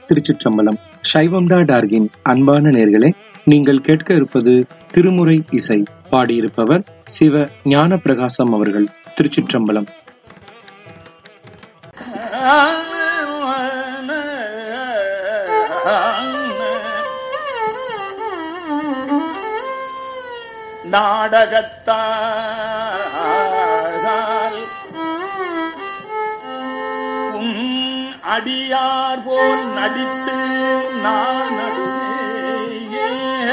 திருச்சிற்றம்பலம் சைவம்டா டார்கின் அன்பான நேர்களே நீங்கள் கேட்க இருப்பது திருமுறை இசை பாடியிருப்பவர் சிவ ஞான பிரகாசம் அவர்கள் திருச்சிற்றம்பலம் நாடகத்தால் உன் அடியார் போல் நடித்து நான் நடுவே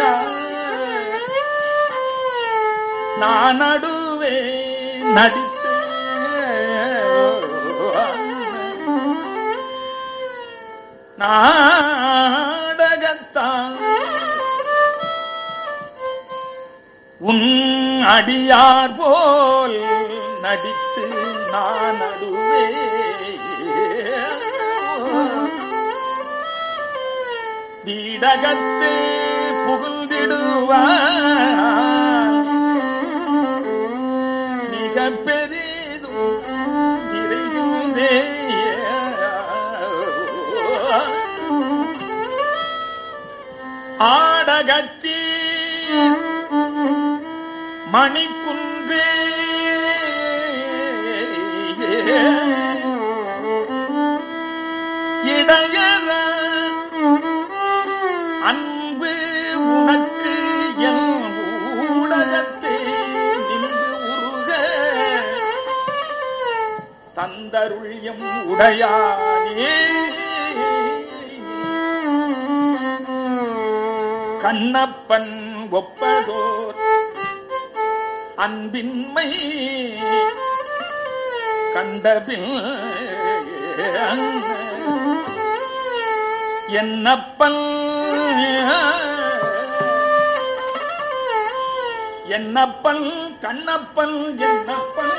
நான் நடுவே நடித்து நாடகத்தான் உன் அடியார் போல் நடித்து நான் நடுவே வீடகத்து புகுந்திடுவார் மிக பெரிதும் இறையுதே ஆடகச்சி மணிக்குன்றே இடையற அன்பு உனக்கு என் ஊடகத்தே நின்று உருக தந்தருள்யம் உடையானே கண்ணப்பன் ஒப்பதோர் அன்பின்மை கண்டபின் என்னப்பன் என்னப்பன் கண்ணப்பன் என்னப்பன்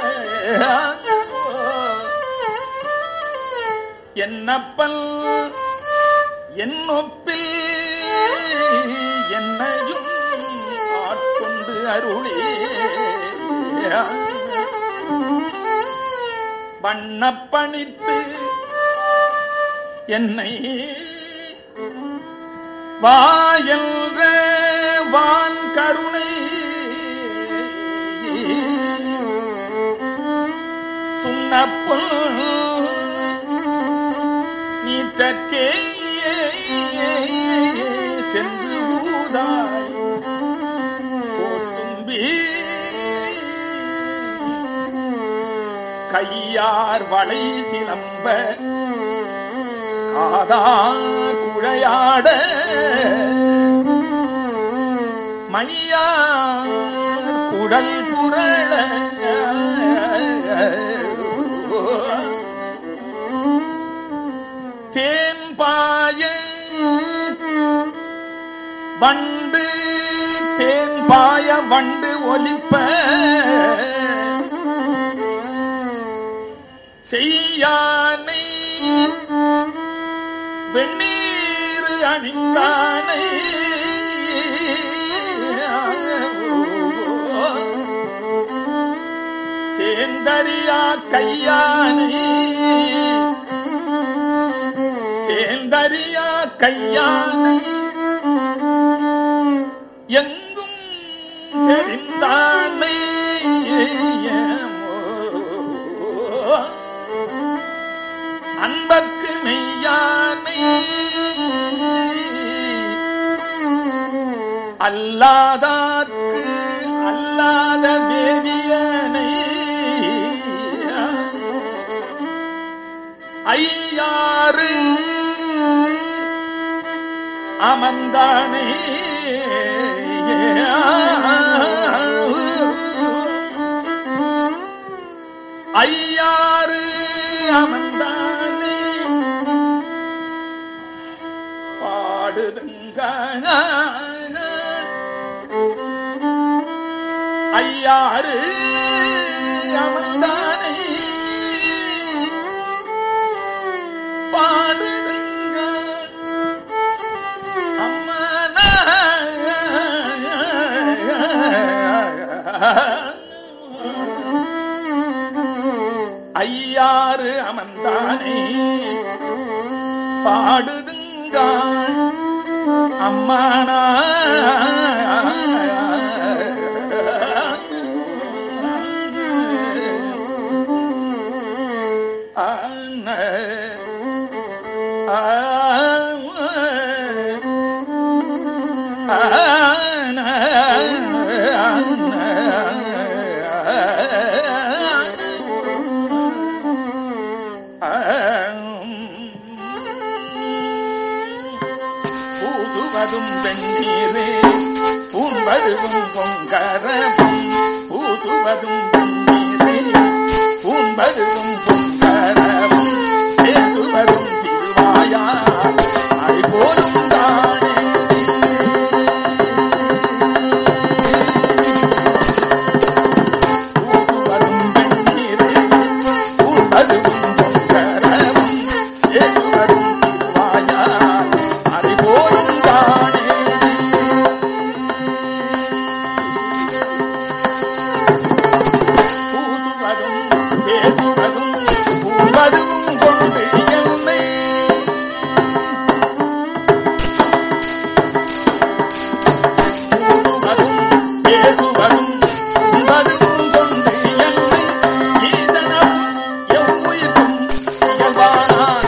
என்னப்பன் என்னொப்பில் என்னையும் ஆட்கொண்டு அருளே வண்ணப்பணித்து என்னை வாயென்ற வான் கருணை துண்ணப்புல் நீற்றற்கே சென்று ஊதாய் போத்தும்பி கையார் வளை சிலம்ப காதார் குழையாட மையார் குடல் புரள தேன் பாய வண்டு தேன் பாய வண்டு ஒலிப்ப செய்யானை வெண்ணீர் அணிந்தானை சேந்தரியா கையானை சேந்தரியா கையானை எங்கும் செறிந்தானை அன்பர்க்கு மெய்யானை அல்லாதார்க்கு அல்லாத வேதியனை ஐயாறு அமர்ந்தானே ஐயாறு அமர்ந்தானே பாடுதுங்க ஐயாறு அமர்ந்தானே பாடுதுங்க அம்மனா ஐயாறு அமர்ந்தானே பாடுதுங்க அம்மானா பூதுவதும் வெண்ணீரே பூம்பருவும் பொங்கரவும் பூதுவதும் வெண்ணீரே பூம்பருவும் பொங்கரவும் பேசுவதும் திருவாயா அதை போலும் தானே பூதுவதும் வெண்ணீரே பூம்பருவும் பொங்கரவும் பேசுவதும் திருவாயா அதை போலும் தானே பூதுவதும் பேசுவதும் பூவதும் கொண்டு என்னை பூதுவதும் பேசுவதும் பூவதும் கொண்டு என்னை ஈசனவும் எவ்வுயிர்க்கும் இயல்பானான்